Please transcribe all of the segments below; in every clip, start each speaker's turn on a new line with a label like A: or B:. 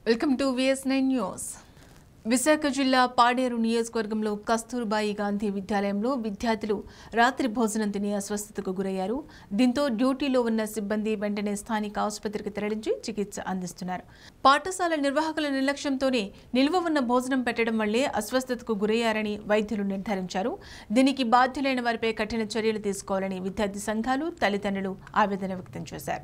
A: welcome to V S nine news Visakha జిల్లా పాడేరు నియోజకవర్గంలో కస్తూర్బాయి గాంధీ విద్యాలయంలో విద్యార్థులు రాత్రి భోజనం తిని అస్వస్థతకు గురయ్యారు దీంతో డ్యూటీలో ఉన్న సిబ్బంది వెంటనే స్థానిక ఆసుపత్రికి తరలించి చికిత్స అందిస్తున్నారు పాఠశాల నిర్వాహకుల నిర్లక్ష్యంతోనే నిల్వ ఉన్న భోజనం పెట్టడం వల్లే అస్వస్థతకు గురయ్యారని వైద్యులు నిర్ధారించారు దీనికి బాధ్యులైన వారిపై కఠిన చర్యలు తీసుకోవాలని విద్యార్థి సంఘాలు తల్లిదండ్రులు ఆవేదన వ్యక్తం చేశారు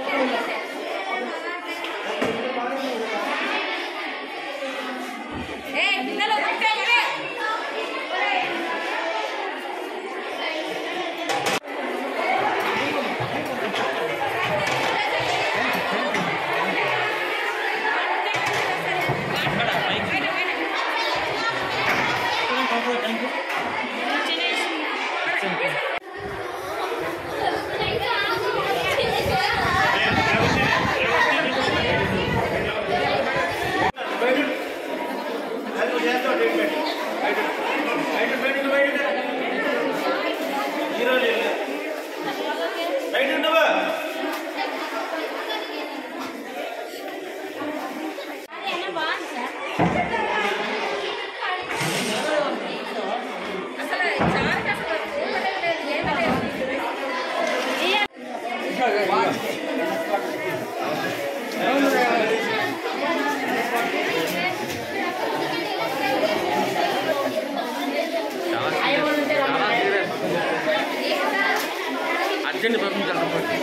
B: అర్జెంట్ పంపించాలి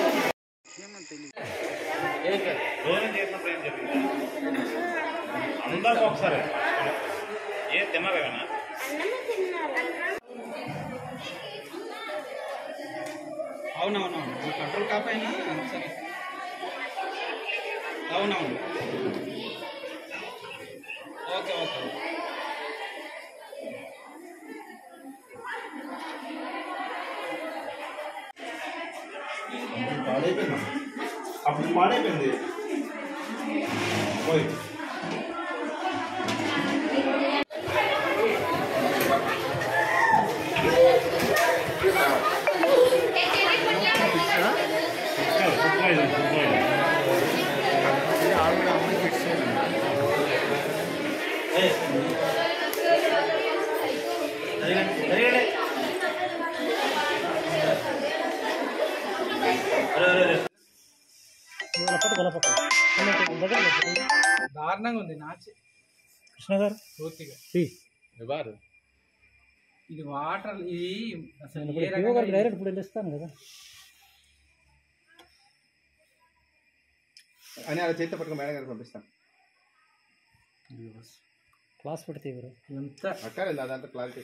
C: భోజనం చేసినప్పుడు ఏం చెప్పింది అందరికి ఒకసారి ఏ తిన్నారేమైనా
B: అవునవునవును ఈ కంట్రోల్ కాకపోయినా సరే అవునవును ఓకే ఓకే
C: పాడైపోయింది అప్పుడు పాడైపోయింది పోయి
B: దారుణంగా ఉంది నాచి
C: కృష్ణ గారు
B: పూర్తిగా
C: వారు
B: ఇది వాటర్ ఇది అసలు ఏ
D: ఇప్పుడు
B: రకంగా
D: డైరెక్ట్ ఇప్పుడు వెళ్ళిస్తాను కదా
E: అని అలా చేతితో పట్టుకుని మేడం గారికి పంపిస్తాను
D: క్లాస్ పెడితే ఎవరు
B: ఎంత
E: అక్కర్లేదు అదంతా క్లారిటీ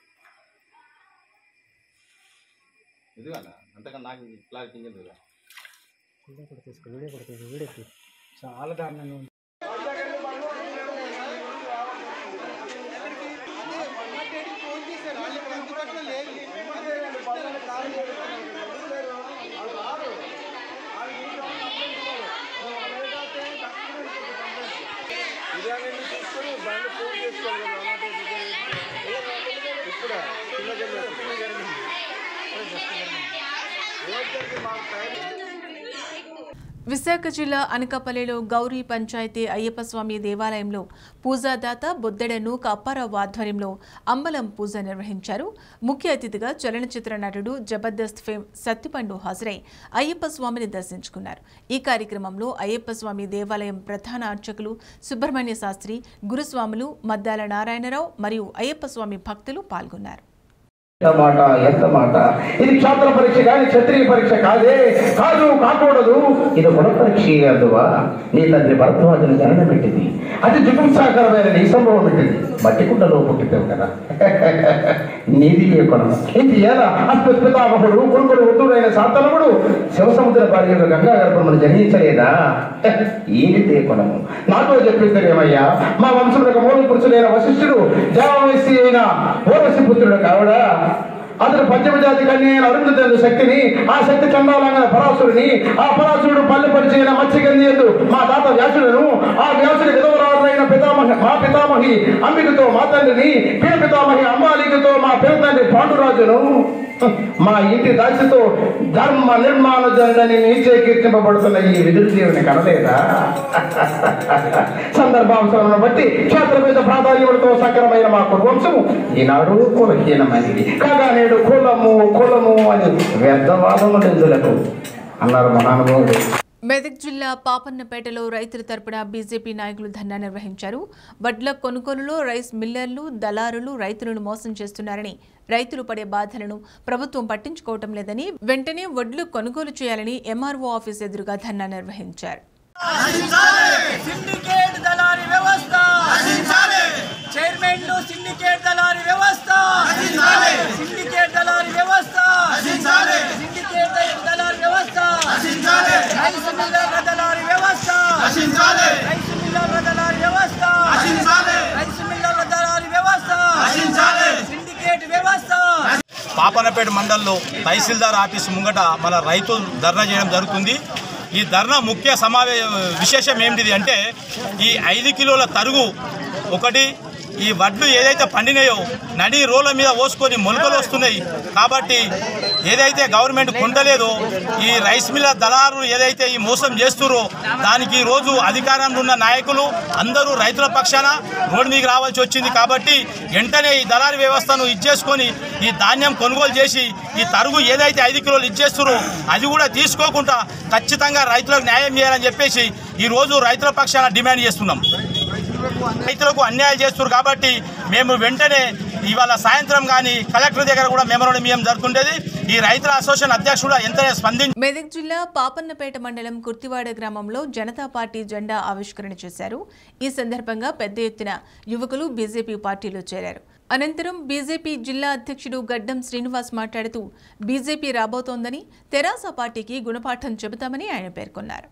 E: ఇది వాళ్ళ అంతకన్నా నాకు క్లారిటీ ఇంకేం లేదా
D: వీడియో కూడా తీసుకో వీడియో కూడా తీసుకో వీడియో తీసుకో
B: చాలా దారుణంగా ఉంది
A: విశాఖ జిల్లా అనకాపల్లిలో గౌరీ పంచాయతీ అయ్యప్ప స్వామి దేవాలయంలో పూజాదాత బొద్దెడ నూక అప్పారావు ఆధ్వర్యంలో అంబలం పూజ నిర్వహించారు ముఖ్య అతిథిగా చలనచిత్ర నటుడు జబర్దస్త్ ఫేమ్ సత్తిపండు హాజరై అయ్యప్ప స్వామిని దర్శించుకున్నారు ఈ కార్యక్రమంలో అయ్యప్ప స్వామి దేవాలయం ప్రధాన అర్చకులు సుబ్రహ్మణ్య శాస్త్రి గురుస్వాములు మద్దాల నారాయణరావు మరియు అయ్యప్ప స్వామి భక్తులు పాల్గొన్నారు
F: ఎంత మాట ఎంత మాట ఇది క్షాత్ర పరీక్ష కానీ క్షత్రియ పరీక్ష కాదే కాదు కాకూడదు ఇది కుల పరీక్ష అందువా నీ తండ్రి భరద్వాజుని జననం పెట్టింది అది జుగుప్సాకరమైన నీ సంభవం పెట్టింది మట్టి కుండలో పుట్టితావు కదా నీది ఏ కులం ఇది ఎలా అస్మత్ పితామహుడు కొడుకుడు ఉత్తుడైన శాంతనముడు శివసముద్ర భార్యగా గంగా గర్భమును జనించలేదా ఈయనదే కులము నాతో చెప్పిద్దరేమయ్యా మా వంశములకు మూల పురుషులైన వశిష్ఠుడు దేవవేసి అయిన ఓరసి పుత్రుడు కావడా అతడు పంచమజాతి కన్య అరుంధతి శక్తిని ఆ శక్తి చందాలంగా పరాసురుని ఆ పరాసురుడు పల్లె పరిచయన మత్స్యగంధి ఎందు మా తాత వ్యాసుడును ఆ వ్యాసుడి విధవరాజైన పితామహ మా పితామహి అంబికతో మా తండ్రిని పిన పితామహి అంబాలికతో మా పిన తండ్రి పాండురాజును మా ఇంటి దాచితో ధర్మ నిర్మాణ జనని నీచే కీర్తింపబడుతున్న ఈ విదురు దేవుని కనలేదా సందర్భాంశాలను బట్టి క్షేత్ర మీద ప్రాధాన్యములతో సక్రమైన మా కుటుంబం ఈనాడు కులహీనమైనది కాగా నేడు కులము కులము అని వ్యర్థవాదము నిందులకు అన్నారు మహానుభావుడు
A: మెదక్ జిల్లా పాపన్నపేటలో రైతుల తరపున బీజేపీ నాయకులు ధర్నా నిర్వహించారు వడ్ల కొనుగోలులో రైస్ మిల్లర్లు దళారులు రైతులను మోసం చేస్తున్నారని రైతులు పడే బాధలను ప్రభుత్వం పట్టించుకోవటం లేదని వెంటనే వడ్లు కొనుగోలు చేయాలని ఎంఆర్ఓ ఆఫీస్ ఎదురుగా ధర్నా నిర్వహించారు
G: సిండికేట్ దళారి వ్యవస్థ చైర్మన్ సిండికేట్ దళారి వ్యవస్థ సిండికేట్ దళారి వ్యవస్థ సిండికేట్ దళారి వ్యవస్థ రైస్ మిల్లర్ల దళారి వ్యవస్థ రైస్ మిల్లర్ల దళారి వ్యవస్థ రైస్ మిల్లర్ల దళారి వ్యవస్థ సిండికేట్ వ్యవస్థ
H: పాపనపేట మండలంలో తహసీల్దార్ ఆఫీస్ ముంగట మన రైతులు ధర్నా చేయడం జరుగుతుంది ఈ ధర్నా ముఖ్య సమావే విశేషం ఏమిటిది అంటే ఈ ఐదు కిలోల తరుగు ఒకటి ఈ వడ్లు ఏదైతే పండినాయో నడి రోల మీద పోసుకొని మొలకలు వస్తున్నాయి కాబట్టి ఏదైతే గవర్నమెంట్ కొంటలేదో ఈ రైస్ మిల్లర్ దళారులు ఏదైతే ఈ మోసం చేస్తురో దానికి ఈ రోజు అధికారంలో ఉన్న నాయకులు అందరూ రైతుల పక్షాన రోడ్డు మీకు రావాల్సి వచ్చింది కాబట్టి వెంటనే ఈ దళారీ వ్యవస్థను ఇచ్చేసుకొని ఈ ధాన్యం కొనుగోలు చేసి ఈ తరుగు ఏదైతే ఐదు కిలోలు ఇచ్చేస్తురో అది కూడా తీసుకోకుండా ఖచ్చితంగా రైతులకు న్యాయం చేయాలని చెప్పేసి ఈ రోజు రైతుల పక్షాన డిమాండ్ చేస్తున్నాం రైతులకు అన్యాయం చేస్తున్నారు కాబట్టి మేము వెంటనే ఇవాళ సాయంత్రం కానీ కలెక్టర్ దగ్గర కూడా మెమోరాండం జరుగుతుండేది ఈ రైతుల అసోసియేషన్ అధ్యక్షుడు ఎంతనే స్పందించి
A: మెదక్ జిల్లా పాపన్నపేట మండలం కుర్తివాడ గ్రామంలో జనతా పార్టీ జెండా ఆవిష్కరణ చేశారు ఈ సందర్భంగా పెద్ద ఎత్తున యువకులు బీజేపీ పార్టీలో చేరారు అనంతరం బీజేపీ జిల్లా అధ్యక్షుడు గడ్డం శ్రీనివాస్ మాట్లాడుతూ బీజేపీ రాబోతోందని తెరాస పార్టీకి గుణపాఠం చెబుతామని ఆయన పేర్కొన్నారు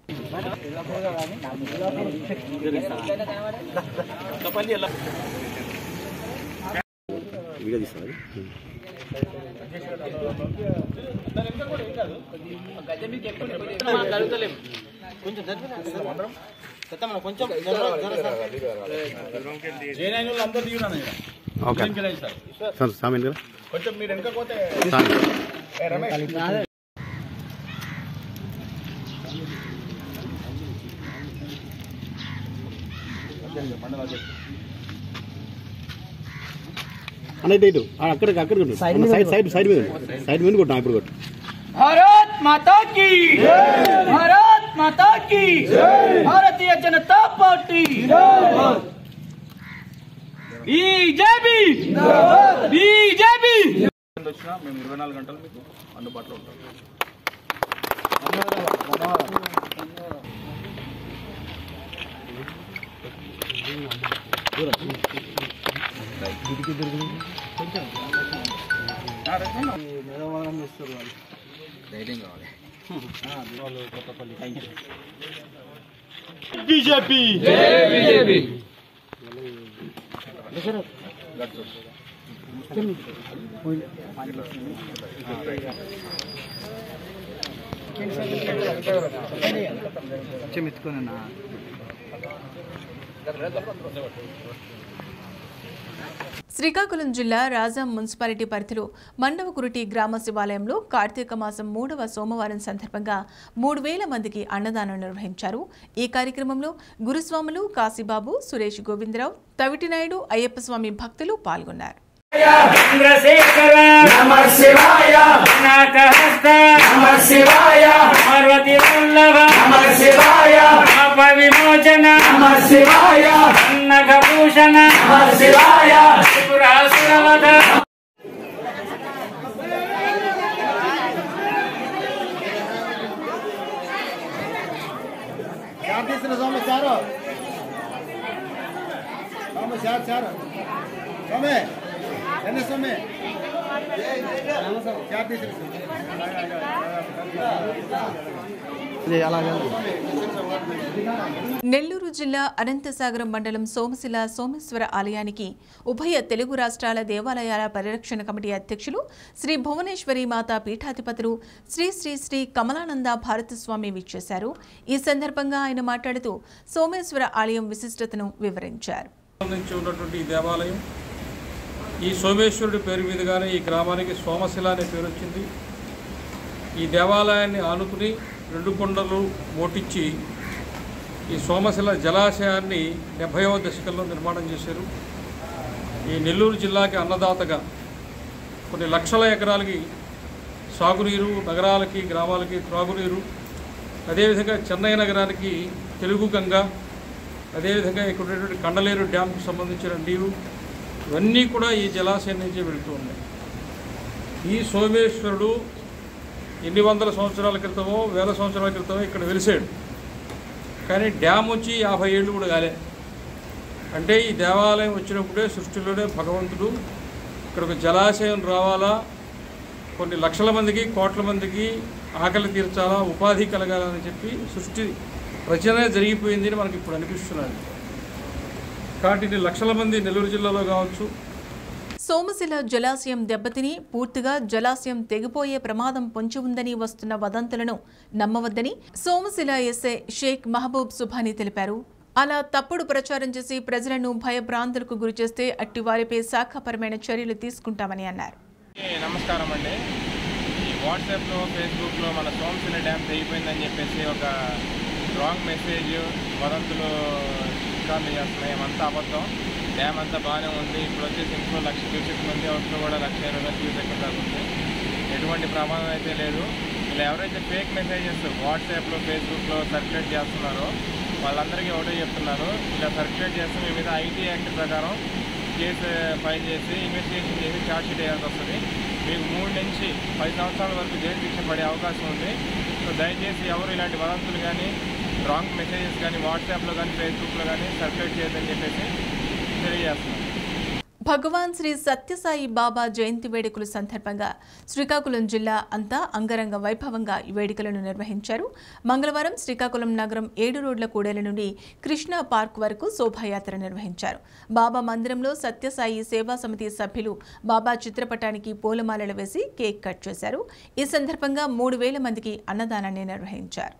H: కొంచెం మీరు వెనకపోతే
C: అన్నట్టు ఇటు అక్కడికి అక్కడికి సైడ్ సైడ్ సైడ్ మీద సైడ్ మీద కొట్టాం ఇప్పుడు కొట్టు
G: భారత్ మాతా की భారత్ మాతా की Bharatiya Janata party BJP BJP
H: వచ్చినా మేము ఇరవై నాలుగు గంటలు మీకు అందుబాటులో ఉంటాం బీజేపీ
A: శ్రీకాకుళం జిల్లా రాజాం మున్సిపాలిటీ పరిధిలో మండవకురుటి గ్రామ శివాలయంలో కార్తీక మాసం మూడవ సోమవారం సందర్భంగా మూడు వేల మందికి అన్నదానం నిర్వహించారు ఈ కార్యక్రమంలో గురుస్వాములు కాశీబాబు సురేష్ గోవిందరావు తవిటినాయుడు అయ్యప్ప స్వామి భక్తులు పాల్గొన్నారు
G: చంద్రశేఖర నమ శివాయ నాథహస్త నమ శివాయ పార్వతి వల్లభ నమ శివాయ పాప విమోచన నమ శివాయ అన్నఘభూషణ నమ శివాయ త్రిపురాసురవధ
A: నెల్లూరు జిల్లా అనంతసాగరం మండలం సోమశిల సోమేశ్వర ఆలయానికి ఉభయ తెలుగు రాష్ట్రాల దేవాలయాల పరిరక్షణ కమిటీ అధ్యక్షులు శ్రీ భువనేశ్వరి మాతా పీఠాధిపతులు శ్రీ శ్రీ శ్రీ కమలానంద భారతస్వామి విచ్చేశారు ఈ సందర్భంగా ఆయన మాట్లాడుతూ సోమేశ్వర ఆలయం విశిష్టతను వివరించారు
I: నుంచి ఉన్నటువంటి ఈ దేవాలయం ఈ సోమేశ్వరుడి పేరు మీదుగానే ఈ గ్రామానికి సోమశిల అనే పేరు వచ్చింది ఈ దేవాలయాన్ని ఆనుకుని రెండు కొండలు ఓటించి ఈ సోమశిల జలాశయాన్ని డెబ్భైవ దశకంలో నిర్మాణం చేశారు ఈ నెల్లూరు జిల్లాకి అన్నదాతగా కొన్ని లక్షల ఎకరాలకి సాగునీరు నగరాలకి గ్రామాలకి త్రాగునీరు అదేవిధంగా చెన్నై నగరానికి తెలుగు గంగ అదేవిధంగా ఇక్కడ ఉన్నటువంటి కండలేరు డ్యామ్కి సంబంధించిన నీరు ఇవన్నీ కూడా ఈ జలాశయం నుంచే వెళుతూ ఉన్నాయి ఈ సోమేశ్వరుడు ఎన్ని వందల సంవత్సరాల క్రితమో వేల సంవత్సరాల క్రితమో ఇక్కడ వెలిసాడు కానీ డ్యామ్ వచ్చి యాభై ఏళ్ళు కూడా కాలే అంటే ఈ దేవాలయం వచ్చినప్పుడే సృష్టిలోనే భగవంతుడు ఇక్కడ ఒక జలాశయం రావాలా కొన్ని లక్షల మందికి కోట్ల మందికి ఆకలి తీర్చాలా ఉపాధి కలగాలని చెప్పి సృష్టి రచన జరిగిపోయింది అని మనకి ఇప్పుడు అనిపిస్తున్నది కాబట్టి ఇన్ని లక్షల మంది నెల్లూరు జిల్లాలో కావచ్చు
A: సోమశిల జలాశయం దెబ్బతిని పూర్తిగా జలాశయం తెగిపోయే ప్రమాదం పొంచి ఉందని వస్తున్న వదంతులను నమ్మవద్దని సోమశిల ఎస్ఐ షేక్ మహబూబ్ సుభాని తెలిపారు అలా తప్పుడు ప్రచారం చేసి ప్రజలను భయభ్రాంతులకు గురిచేస్తే అట్టివారిపై శాఖపరమైన చర్యలు తీసుకుంటామని అన్నారు
J: నమస్కారం అండి ఈ వాట్సాప్లో ఫేస్బుక్లో మన సోమశిల డ్యామ్ తెగిపోయిందని చెప్పేసి ఒక రాంగ్ మెసేజ్ వదంతులు చిత్రాలు చేస్తున్నాయి ఏమంతా అబద్ధం డ్యామ్ అంతా బాగానే ఉంది ఇప్పుడు వచ్చేసి ఇంట్లో లక్ష క్యూసెక్ మంది అవుట్లో కూడా లక్ష ఇరవై వేల క్యూసెక్ దాకా ఉంది ఎటువంటి ప్రమాదం అయితే లేదు ఇలా ఎవరైతే ఫేక్ మెసేజెస్ వాట్సాప్లో ఫేస్బుక్లో సర్క్యులేట్ చేస్తున్నారో వాళ్ళందరికీ ఒకటే చెప్తున్నారు ఇలా సర్క్యులేట్ చేస్తే మీ మీద ఐటీ యాక్ట్ ప్రకారం కేసు ఫైల్ చేసి ఇన్వెస్టిగేషన్ చేసి ఛార్జ్ షీట్ వేయాల్సి వస్తుంది మీకు మూడు నుంచి పది సంవత్సరాల వరకు జైలు శిక్ష పడే అవకాశం ఉంది సో దయచేసి ఎవరు ఇలాంటి వదంతులు కానీ రాంగ్ మెసేజెస్ కానీ వాట్సాప్లో కానీ ఫేస్బుక్లో కానీ సర్క్యులేట్ చేయొద్దని చెప్పేసి తెలియజేస్తున్నాను
A: భగవాన్ శ్రీ సత్యసాయి బాబా జయంతి వేడుకల సందర్భంగా శ్రీకాకుళం జిల్లా అంతా అంగరంగ వైభవంగా ఈ వేడుకలను నిర్వహించారు మంగళవారం శ్రీకాకుళం నగరం ఏడు రోడ్ల కూడలి నుండి కృష్ణా పార్క్ వరకు శోభాయాత్ర నిర్వహించారు బాబా మందిరంలో సత్యసాయి సేవా సమితి సభ్యులు బాబా చిత్రపటానికి పూలమాలలు వేసి కేక్ కట్ చేశారు ఈ సందర్భంగా మూడు వేల మందికి అన్నదానాన్ని నిర్వహించారు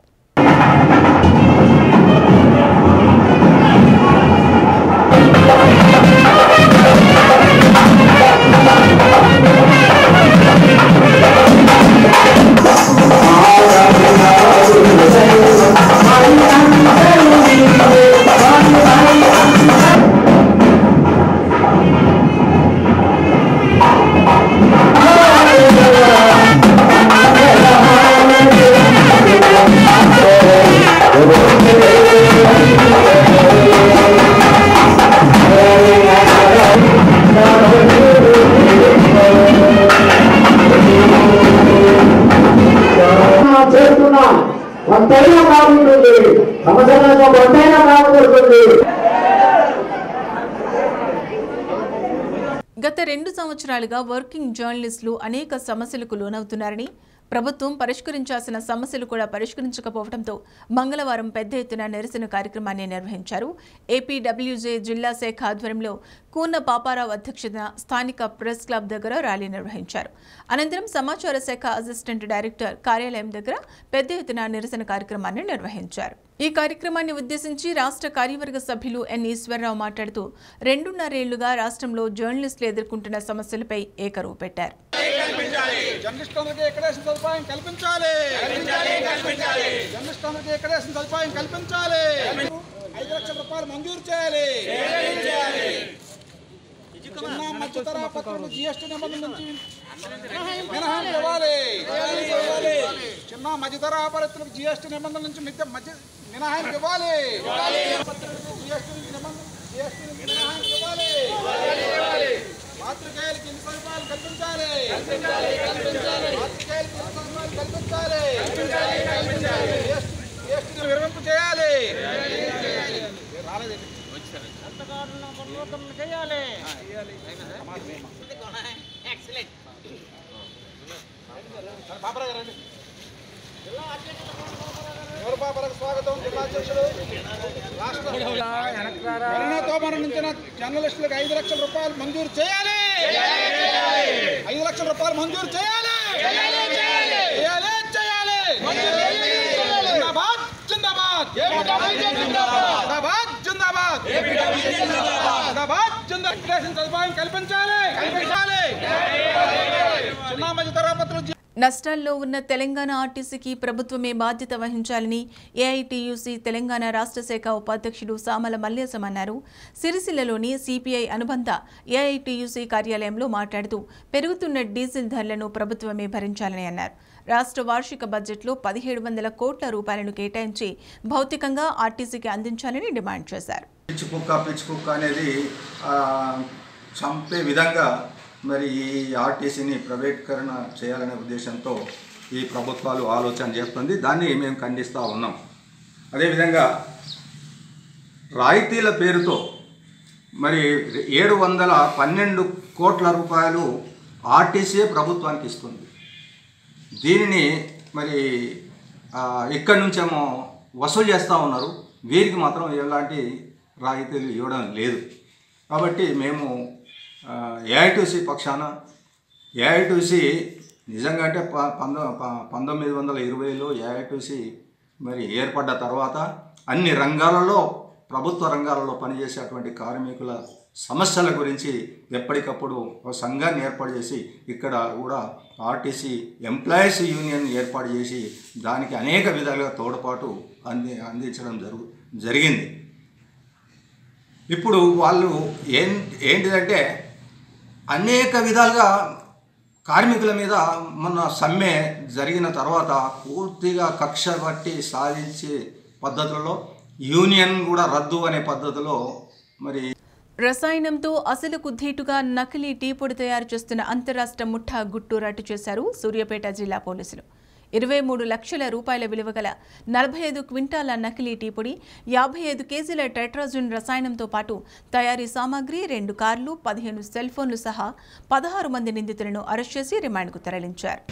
K: చేస్తున్నా కొంతైనా బాగుంటుంది సంవత్సరంలో కొంతైనా బాగుంటుంది
A: గత రెండు సంవత్సరాలుగా వర్కింగ్ జర్నలిస్టులు అనేక సమస్యలకు లోనవుతున్నారని ప్రభుత్వం పరిష్కరించాల్సిన సమస్యలు కూడా పరిష్కరించకపోవడంతో మంగళవారం పెద్ద ఎత్తున నిరసన కార్యక్రమాన్ని నిర్వహించారు ఏపీడబ్ల్యూజే జిల్లా శాఖ ఆధ్వర్యంలో కూన పాపారావు అధ్యక్షతన స్థానిక ప్రెస్ క్లబ్ దగ్గర ర్యాలీ నిర్వహించారు అనంతరం సమాచార శాఖ అసిస్టెంట్ డైరెక్టర్ కార్యాలయం దగ్గర పెద్ద ఎత్తున నిరసన కార్యక్రమాన్ని నిర్వహించారు ఈ కార్యక్రమాన్ని ఉద్దేశించి రాష్ట్ర కార్యవర్గ సభ్యులు ఎన్ ఈశ్వరరావు మాట్లాడుతూ రెండున్నరేళ్లుగా రాష్ట్రంలో జర్నలిస్టులు ఎదుర్కొంటున్న సమస్యలపై ఏకరువు పెట్టారు
L: జర్నలిస్టులందరికీ ఎక్కడేసిన సదుపాయం కల్పించాలి జర్నలిస్టులందరికీ ఎక్కడేసిన సదుపాయం కల్పించాలి ఐదు లక్షల రూపాయలు మంజూరు చేయాలి చిన్న మధ్య తరగతులకు జిఎస్టీ నిబంధన నుంచి మినహాయింపు ఇవ్వాలి చిన్న మధ్య తరగతులకు జిఎస్టీ నిబంధనల నుంచి మిద్ద మధ్య మినహాయింపు ఇవ్వాలి జిఎస్టీ నుంచి నిబంధన జిఎస్టీ నుంచి మినహాయింపు ఇవ్వాలి పాత్రికేయులకి ఇన్ని సదుపాయాలు కల్పించాలి పాత్రికేయులకి ఇన్ని సదుపాయాలు కల్పించాలి జిఎస్టీ విరమింపు చేయాలి రాలేదండి చేయాలి బాబరా గారు రండి ఎవరు బాబరాకు స్వాగతం జిల్లా అధ్యక్షుడు రాష్ట్ర కరోనాతో మరణించిన జర్నలిస్టులకు ఐదు లక్షల రూపాయలు మంజూరు చేయాలి ఐదు లక్షల రూపాయలు మంజూరు చేయాలి చేయాలి చేయాలి జిందాబాద్ జిందాబాద్ జిందాబాద్ జిందాబాద్ జిందాబాద్ అత్యంత వెంటిలేషన్ సదుపాయం కల్పించాలి కల్పించాలి చిన్న మధ్య తరగతులు
A: నష్టాల్లో ఉన్న తెలంగాణ ఆర్టీసీకి ప్రభుత్వమే బాధ్యత వహించాలని ఏఐటీయూసీ తెలంగాణ రాష్ట్ర శాఖ ఉపాధ్యక్షుడు సామల మల్లేశం అన్నారు సిరిసిల్లలోని సిపిఐ అనుబంధ ఏఐటీయూసీ కార్యాలయంలో మాట్లాడుతూ పెరుగుతున్న డీజిల్ ధరలను ప్రభుత్వమే భరించాలని అన్నారు రాష్ట్ర వార్షిక బడ్జెట్లో పదిహేడు వందల కోట్ల రూపాయలను కేటాయించి భౌతికంగా ఆర్టీసీకి అందించాలని డిమాండ్ చేశారు
M: పిచ్చి కుక్క పిచ్చి కుక్క అనేది ఆ, చంపే విధంగా మరి ఈ ఆర్టీసీని ప్రైవేటీకరణ చేయాలనే ఉద్దేశంతో ఈ ప్రభుత్వాలు ఆలోచన చేస్తుంది దాన్ని మేము ఖండిస్తూ ఉన్నాం అదేవిధంగా రాయితీల పేరుతో మరి ఏడు వందల పన్నెండు కోట్ల రూపాయలు ఆర్టీసీ ప్రభుత్వానికి ఇస్తుంది దీనిని మరి ఆ, ఇక్కడి నుంచేమో వసూలు చేస్తూ ఉన్నారు వీరికి మాత్రం ఎలాంటి రాయితీలు ఇవ్వడం లేదు కాబట్టి మేము ఏఐటీసీ పక్షాన ఏఐటీసీ నిజంగా అంటే ప పంతొ ప- పంతొమ్మిది వందల ఇరవైలో ఏఐటీసీ మరి ఏర్పడ్డ తర్వాత అన్ని రంగాలలో ప్రభుత్వ రంగాలలో పనిచేసేటువంటి కార్మికుల సమస్యల గురించి ఎప్పటికప్పుడు ఒక సంఘాన్ని ఏర్పాటు చేసి ఇక్కడ కూడా ఆర్టీసీ ఎంప్లాయీస్ యూనియన్ ఏర్పాటు చేసి దానికి అనేక విధాలుగా తోడ్పాటు అంది అందించడం జరుగు జరిగింది ఇప్పుడు వాళ్ళు ఏం ఏంటిదంటే అనేక విధాలుగా కార్మికుల మీద మొన్న సమ్మె జరిగిన తర్వాత పూర్తిగా కక్ష పట్టి సాధించే పద్ధతులలో యూనియన్ కూడా రద్దు అనే పద్ధతిలో మరి
A: రసాయనంతో అసలుకు ధీటుగా నకిలీ టీ పొడి తయారు చేస్తున్న అంతరాష్ట్ర ముఠా గుట్టు రట్టు చేశారు సూర్యాపేట జిల్లా పోలీసులు ఇరవై మూడు లక్షల రూపాయల విలువ గల నలభై ఐదు క్వింటాల నకిలీ టీ పొడి యాభై ఐదు కేజీల టెట్రాజున్ రసాయనంతో పాటు తయారీ సామాగ్రి రెండు కార్లు పదిహేను సెల్ ఫోన్లు సహా పదహారు మంది నిందితులను అరెస్ట్ చేసి రిమాండ్కు తరలించారు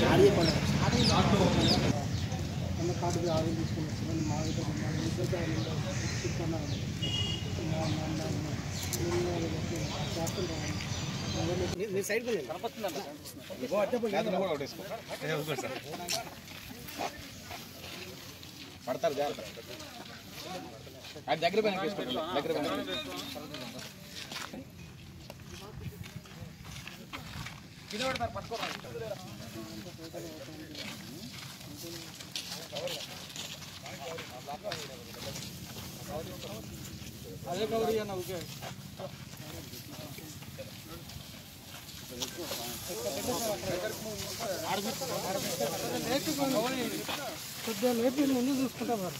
B: పడతారు జాగ్రత్త అది దగ్గర పైన తీసుకోండి దగ్గర పైన కింద పడతారు పట్టుకోవాలి అదే కవర్ ఇయ్యన్న ఓకే
D: కొద్దిగా లేపి ముందు చూసుకుంటా మరి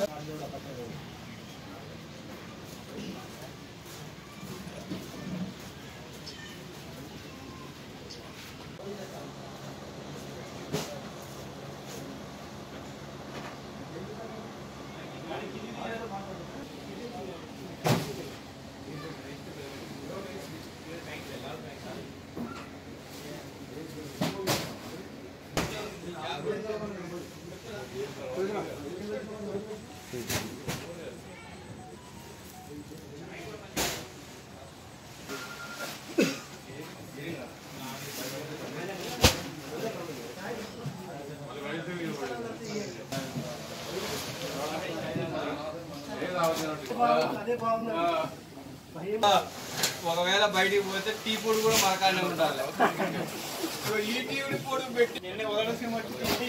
B: ఒకవేళ బయటికి పోతే టీ పొడి కూడా మనకానే ఉండాలి ఈ టీ పొడి పెట్టి నిన్న వదలసిన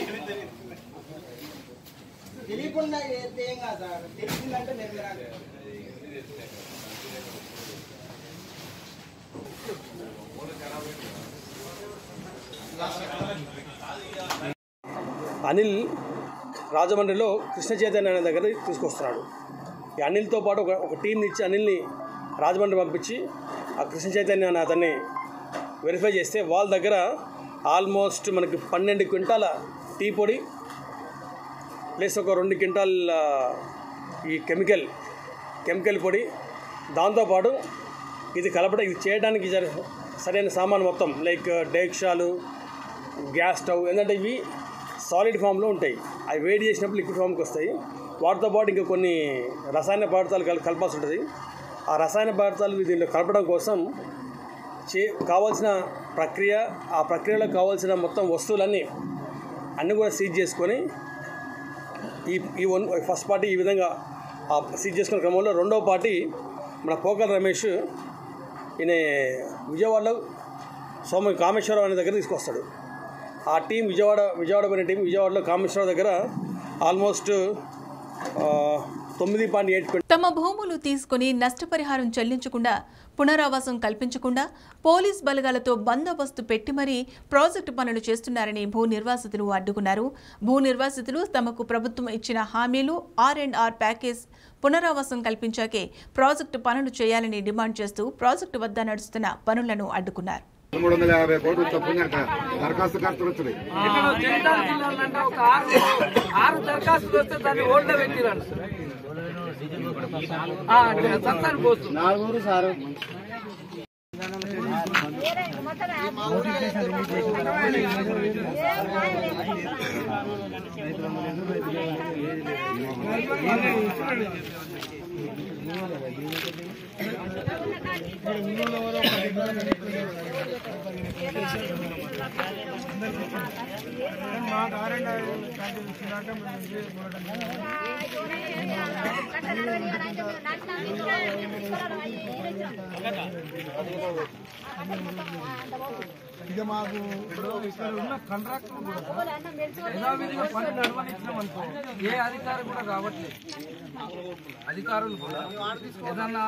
N: తెలియకుండా చేస్తే ఏం కాదు సార్ తెలిసిందంటే నిర్మరాలి
O: అనిల్ రాజమండ్రిలో కృష్ణ చైతన్య అనే దగ్గర తీసుకొస్తున్నాడు ఈ అనిల్తో పాటు ఒక ఒక టీంని ఇచ్చి అనిల్ని రాజమండ్రి పంపించి ఆ కృష్ణ చైతన్య అనే అతన్ని వెరిఫై చేస్తే వాళ్ళ దగ్గర ఆల్మోస్ట్ మనకి పన్నెండు క్వింటాల టీ పొడి ప్లస్ ఒక రెండు క్వింటాల్ ఆ, ఈ కెమికల్ కెమికల్ పొడి దాంతోపాటు ఇది కలపడం ఇది చేయడానికి జర- సరైన సామాన్ మొత్తం లైక్ డేక్షాలు గ్యాస్ స్టవ్ ఏంటంటే ఇవి సాలిడ్ ఫామ్లో ఉంటాయి అవి వేడి చేసినప్పుడు లిక్విడ్ ఫామ్కి వస్తాయి వాటితో పాటు ఇంకా కొన్ని రసాయన పదార్థాలు కల్ కలపాల్సి ఉంటుంది ఆ రసాయన పదార్థాలు దీంట్లో కలపడం కోసం చే కావాల్సిన ప్రక్రియ ఆ ప్రక్రియలో కావాల్సిన మొత్తం వస్తువులన్నీ అన్నీ కూడా సీజ్ చేసుకొని ఈ ఈ వన్ ఫస్ట్ పార్టీ ఈ విధంగా ఆ సీజ్ చేసుకున్న క్రమంలో రెండవ పార్టీ మన పోకల్ రమేష్ ఈయన విజయవాడలో సోమ కామేశ్వరరావు అనే దగ్గర తీసుకొస్తాడు ఆ టీం విజయవాడ విజయవాడ పోయిన టీం విజయవాడలో కామేశ్వరరావు దగ్గర ఆల్మోస్ట్ ఆ, తొమ్మిది పాయింట్ ఎయిట్
A: తమ భూములు తీసుకుని నష్టపరిహారం చెల్లించకుండా పునరావాసం కల్పించకుండా పోలీస్ బలగాలతో బందోబస్తు పెట్టి మరీ ప్రాజెక్టు పనులు చేస్తున్నారని భూ నిర్వాసితులు అడ్డుకున్నారు భూ నిర్వాసితులు తమకు ప్రభుత్వం ఇచ్చిన హామీలు ఆర్ అండ్ ఆర్ ప్యాకేజ్ పునరావాసం కల్పించాకే ప్రాజెక్టు పనులు చేయాలని డిమాండ్ చేస్తూ ప్రాజెక్టు వద్ద నడుస్తున్న పనులను అడ్డుకున్నారు
P: మూడు వందల యాభై కోట్లు చొప్పున దరఖాస్తు ఖర్చులు వచ్చినాయి
Q: ఇక్కడ జనతాల జిల్లాలో అంటే ఒక ఆరు ఆరు దరఖాస్తులు వస్తే దాన్ని ఓట్ల పెట్టిరాడు సంతానం పోస్తుంది
P: నాలుగురు సారు
Q: ఇక మాకు ఇప్పుడు ఇక్కడ ఉన్న కాంట్రాక్టర్ కూడా యథావిధిగా పని నడవనిచ్చినాం అనుకో ఏ అధికారం కూడా రావట్లేదు అధికారులు కూడా ఏదన్నా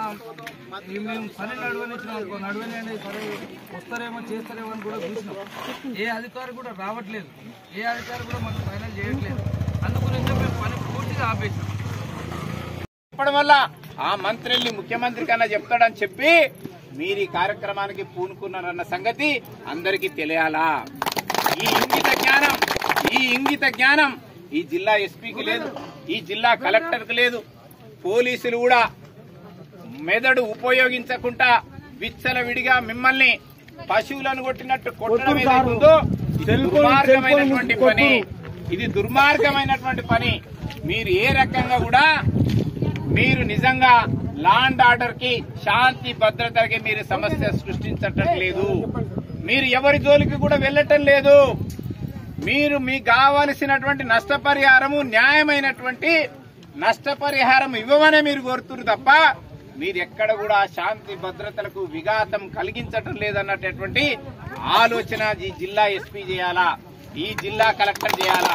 Q: ఈ మేము పని నడవనిచ్చినాం అనుకో నడవని సరే వస్తారేమో చేస్తారేమో అని కూడా చూసినాం ఏ అధికారి కూడా రావట్లేదు ఏ అధికారి కూడా మాకు ఫైనల్ చేయట్లేదు అందుగురించి మేము పని పూర్తిగా ఆపేసాం
R: చెప్పడం వల్ల ఆ మంత్రి వెళ్ళి ముఖ్యమంత్రి కన్నా చెప్తాడని చెప్పి మీరు ఈ కార్యక్రమానికి పూనుకున్నారన్న సంగతి అందరికీ తెలియాలా ఈ ఇంగిత జ్ఞానం ఈ ఇంగిత జ్ఞానం ఈ జిల్లా ఎస్పీకి లేదు ఈ జిల్లా కలెక్టర్కి లేదు పోలీసులు కూడా మెదడు ఉపయోగించకుండా విచ్చలవిడిగా మిమ్మల్ని పశువులను కొట్టినట్టు కొట్టడం ఏదైతుందో ఇది దుర్మార్గమైనటువంటి పని ఇది దుర్మార్గమైనటువంటి పని మీరు ఏ రకంగా కూడా మీరు నిజంగా లాండ్ ఆర్డర్ కి శాంతి భద్రతకి మీరు సమస్య సృష్టించటం లేదు మీరు ఎవరి జోలికి కూడా వెళ్ళటం లేదు మీరు మీకు కావలసినటువంటి నష్టపరిహారము న్యాయమైనటువంటి నష్టపరిహారం ఇవ్వమనే మీరు కోరుతున్నారు తప్ప మీరు ఎక్కడ కూడా శాంతి భద్రతలకు విఘాతం కలిగించటం లేదన్నటువంటి ఆలోచన ఈ జిల్లా ఎస్పీ చేయాలా ఈ జిల్లా కలెక్టర్ చేయాలా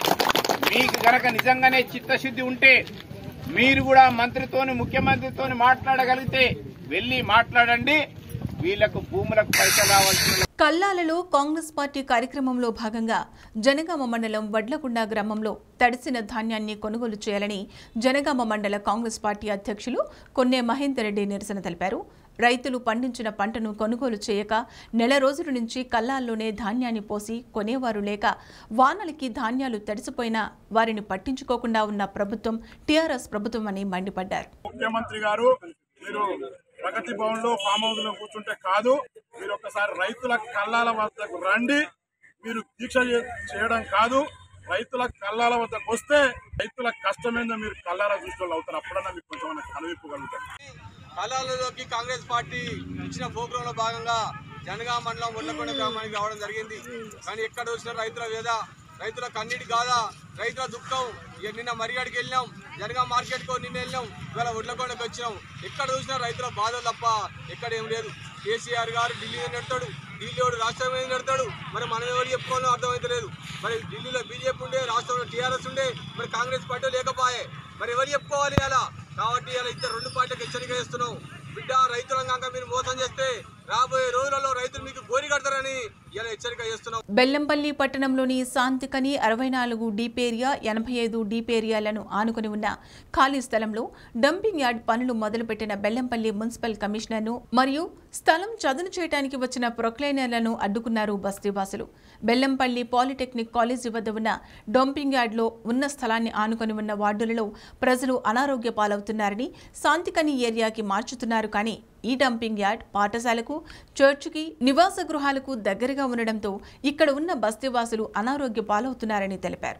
R: మీకు గనక నిజంగానే చిత్తశుద్ధి ఉంటే మీరు కూడా మంత్రితోని ముఖ్యమంత్రితోని మాట్లాడగలిగితే వెళ్లి మాట్లాడండి వీళ్లకు భూములకు పైసలు రావాల్సిన
A: కల్లాలలో కాంగ్రెస్ పార్టీ కార్యక్రమంలో భాగంగా జనగామ మండలం వడ్లకుండ గ్రామంలో తడిసిన ధాన్యాన్ని కొనుగోలు చేయాలని జనగామ మండల కాంగ్రెస్ పార్టీ అధ్యక్షులు కొన్నే మహేందర్ రెడ్డి నిరసన తెలిపారు రైతులు పండించిన పంటను కొనుగోలు చేయక నెల రోజుల నుంచి కల్లాల్లోనే ధాన్యాన్ని పోసి కొనేవారు లేక వానలకి ధాన్యాలు తడిసిపోయినా వారిని పట్టించుకోకుండా ఉన్న ప్రభుత్వం టీఆర్ఎస్ ప్రభుత్వం అని మండిపడ్డారు
S: ముఖ్యమంత్రి గారు మీరు ప్రగతి భవన్ లో ఫామ్ హౌస్ లో కూర్చుంటే కాదు మీరు ఒక్కసారి రైతుల కళ్ళాల వద్దకు రండి మీరు దీక్ష చే- చేయడం కాదు రైతుల కళ్ళాల వద్దకు వస్తే రైతుల కష్టమేందో మీరు కళ్ళారా చూసిన అవుతారు అప్పుడన్నా మీకు కొంచెం కనువిప్పగలుగుతారు
B: కళాలలోకి కాంగ్రెస్ పార్టీ ఇచ్చిన ప్రోగ్రాంలో భాగంగా జనగా మండలం ఉల్లకొండ గ్రామానికి రావడం జరిగింది కానీ ఎక్కడ చూసిన రైతుల వేద రైతుల కన్నీటి గాథ రైతుల దుఃఖం ఇక నిన్న మరిగాడికి వెళ్ళినాం జనగా మార్కెట్కు నిన్న వెళ్ళినాం ఇవాళ ఉడ్లకొండకి వచ్చినాం ఎక్కడ చూసినా రైతుల బాధలు తప్ప ఎక్కడ ఏం లేదు కేసీఆర్ గారు ఢిల్లీ నడతాడు ఢిల్లీ వాడు రాష్ట్రం మీద నడతాడు మరి మనం ఎవరు చెప్పుకోవాలో అర్థమైతలేదు మరి ఢిల్లీలో బీజేపీ ఉండే రాష్ట్రంలో టీఆర్ఎస్ ఉండే మరి కాంగ్రెస్ పార్టీ లేకపోయే మరి ఎవరు చెప్పుకోవాలి అలా కాబట్టి ఇలా ఇద్దరు రెండు పార్టీలకు హెచ్చరిక చేస్తున్నాం బిడ్డ రైతులంగా మీరు మోసం చేస్తే రాబోయే రోజులలో రైతులు మీకు గోరి కడతారని ఇలా హెచ్చరిక చేస్తున్నాం
A: బెల్లంపల్లి పట్టణంలోని శాంతికని అరవై నాలుగు డీపేరియా ఎనభై ఐదు డీపేరియాలను ఆనుకుని ఉన్న ఖాళీ స్థలంలో డంపింగ్ యార్డ్ పనులు మొదలుపెట్టిన బెల్లంపల్లి మున్సిపల్ కమిషనర్ను మరియు స్థలం చదును చేయడానికి వచ్చిన ప్రొక్లైనర్లను అడ్డుకున్నారు బస్తీవాసులు బెల్లంపల్లి పాలిటెక్నిక్ కాలేజీ వద్ద ఉన్న డంపింగ్ యార్డ్లో ఉన్న స్థలాన్ని ఆనుకొని ఉన్న వార్డులలో ప్రజలు అనారోగ్య పాలవుతున్నారని శాంతికని ఏరియాకి మార్చుతున్నారు కానీ ఈ డంపింగ్ యార్డ్ పాఠశాలకు చర్చికి నివాస గృహాలకు దగ్గరగా ఉండడంతో ఇక్కడ ఉన్న బస్తీవాసులు అనారోగ్య పాలవుతున్నారని తెలిపారు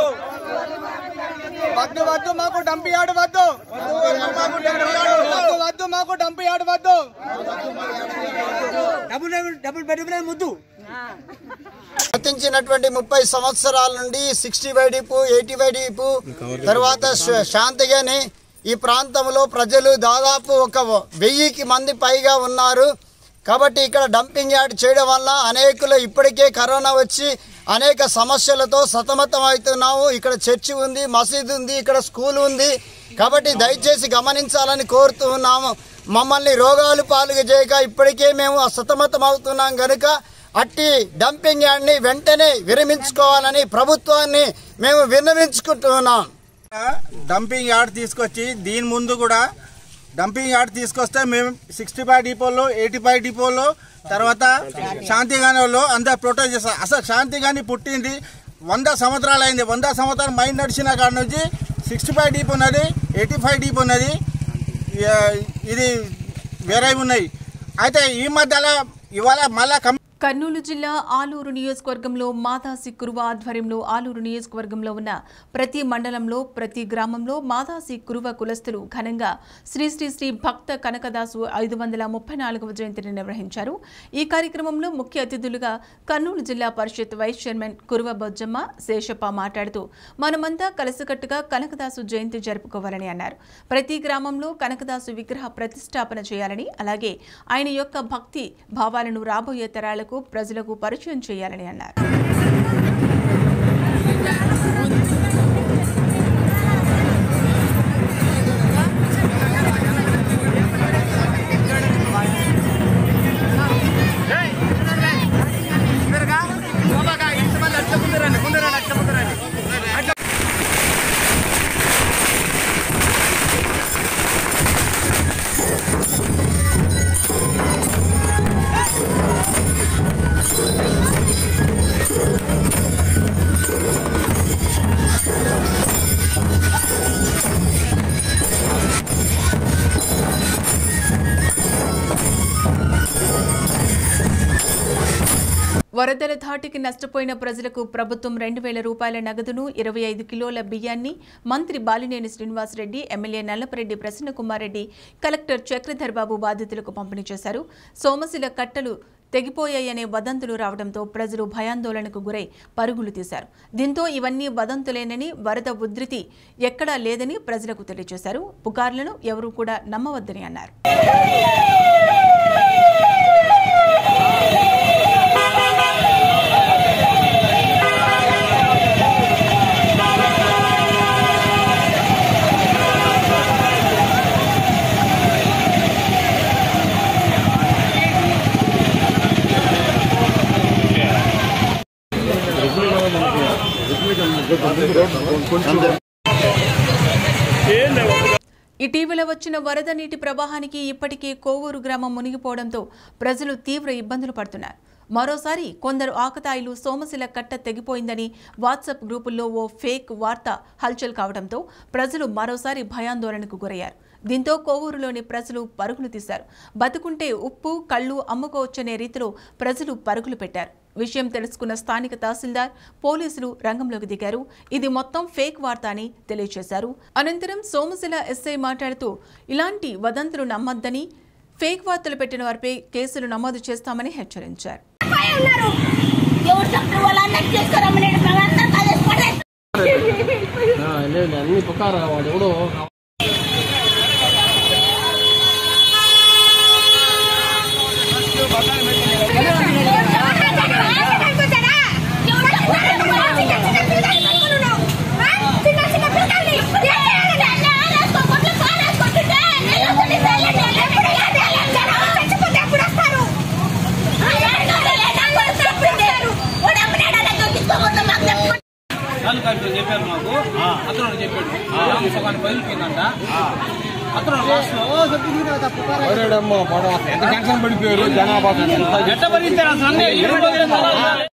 Q: వద్దు వద్దు మాకు డంపి యార్డ్ వద్దు వద్దు వద్దు మాకు డంపి యార్డ్ వద్దు డబుల్ డబుల్ బెడ్రూమ్ ముద్దు
N: గతించినటువంటి ముప్పై సంవత్సరాల నుండి సిక్స్టీ వైడీపు ఎయిటీ వైడీపు తర్వాత శ- శాంతిగాని
T: ఈ ప్రాంతంలో ప్రజలు దాదాపు ఒక వెయ్యికి మంది పైగా ఉన్నారు కాబట్టి ఇక్కడ డంపింగ్ యార్డ్ చేయడం వల్ల అనేకులు ఇప్పటికే కరోనా వచ్చి అనేక సమస్యలతో సతమతం అవుతున్నాము ఇక్కడ చర్చి ఉంది మసీదు ఉంది ఇక్కడ స్కూల్ ఉంది కాబట్టి దయచేసి గమనించాలని కోరుతూ ఉన్నాము మమ్మల్ని రోగాలు పాలుగా చేయక ఇప్పటికే మేము సతమతం అవుతున్నాం కనుక అట్టి డంపింగ్ యార్డ్ని వెంటనే విరమించుకోవాలని ప్రభుత్వాన్ని మేము విన్నవించుకుంటున్నాం
U: డంపింగ్ యార్డ్ తీసుకొచ్చి దీని ముందు కూడా డంపింగ్ యార్డ్ తీసుకొస్తే మేము సిక్స్టీ ఫైవ్ డిపోలో ఎయిటీ ఫైవ్ డిపోలో తర్వాత శాంతిగానిలో అందరు ప్రొటెస్ట్ చేస్తారు అసలు శాంతిగాని పుట్టింది వంద సంవత్సరాలు అయింది వంద సంవత్సరాలు మైండ్ నడిచిన కాడ నుంచి సిక్స్టీ ఫైవ్ డీప్ ఉన్నది ఎయిటీ ఫైవ్ డీప్ ఉన్నది ఇ- ఇది వేరే ఉన్నాయి అయితే ఈ మధ్యలో ఇవాళ మళ్ళా కమ్
A: కర్నూలు జిల్లా ఆలూరు నియోజకవర్గంలో మాదాసి కురువ ఆధ్వర్యంలో ఆలూరు నియోజకవర్గంలో ఉన్న ప్రతి మండలంలో ప్రతి గ్రామంలో మాదాసి కురువ కులస్తులు ఘనంగా శ్రీ శ్రీ శ్రీ భక్త కనకదాసు ఐదు వందల ముప్పై నాలుగవ జయంతిని నిర్వహించారు ఈ కార్యక్రమంలో ముఖ్య అతిథులుగా కర్నూలు జిల్లా పరిషత్ వైస్ చైర్మన్ కురువ బొజ్జమ్మ శేషప్ప మాట్లాడుతూ మనమంతా కలిసికట్టుగా కనకదాసు జయంతి జరుపుకోవాలని అన్నారు ప్రతి గ్రామంలో కనకదాసు విగ్రహ ప్రతిష్టాపన చేయాలని అలాగే ఆయన యొక్క భక్తి భావాలను రాబోయే తరాలకు ప్రజలకు పరిచయం చేయాలని అన్నారు వరదల ధాటికి నష్టపోయిన ప్రజలకు ప్రభుత్వం రెండు వేల రూపాయల నగదును ఇరవై ఐదు కిలోల బియ్యాన్ని మంత్రి బాలినేని శ్రీనివాసరెడ్డి ఎమ్మెల్యే నల్లపరెడ్డి ప్రసన్నకుమార్ రెడ్డి కలెక్టర్ చక్రధర్ బాబు బాధితులకు పంపిణీ చేశారు సోమశిల కట్టలు తెగిపోయాయనే వదంతులు రావడంతో ప్రజలు భయాందోళనకు గురై పరుగులు తీశారు దీంతో ఇవన్నీ వదంతులేనని వరద ఉధృతి ఎక్కడా లేదని ప్రజలకు తెలియజేశారు పుకార్లను ఎవరూ కూడా నమ్మవద్దని అన్నారు ఇటీవల వచ్చిన వరద నీటి ప్రవాహానికి ఇప్పటికే కోవూరు గ్రామం మునిగిపోవడంతో ప్రజలు తీవ్ర ఇబ్బందులు పడుతున్నారు మరోసారి కొందరు ఆకతాయిలు సోమశిల కట్ట తెగిపోయిందని వాట్సాప్ గ్రూపుల్లో ఓ ఫేక్ వార్త హల్చల్ కావడంతో ప్రజలు మరోసారి భయాందోళనకు గురయ్యారు దీంతో కోవూరులోని ప్రజలు పరుగులు తీశారు బతుకుంటే ఉప్పు కళ్ళు అమ్ముకోవచ్చనే రీతిలో ప్రజలు పరుగులు పెట్టారు విషయం తెలుసుకున్న స్థానిక తహసీల్దార్ పోలీసులు రంగంలోకి దిగారు ఇది మొత్తం ఫేక్ వార్త అని తెలియజేశారు అనంతరం సోమశిల ఎస్ఐ మాట్లాడుతూ ఇలాంటి వదంతులు నమ్మొద్దని ఫేక్ వార్తలు పెట్టిన వారిపై కేసులు నమోదు చేస్తామని హెచ్చరించారు
Q: అన్ని పుకారా వాడు ఎవడో
V: చెప్పారు మాకు అతను చెప్పాడు సగానికి పగిలిపోయిందంట అతను లాస్ట్ లో
Q: ఎవరేడమ్మా పడవ ఎంత టెన్షన్ పడిపోయారు జనాభా
V: ఎట్ట భరించారు అసలు అన్నీ ఇరవై రోజులు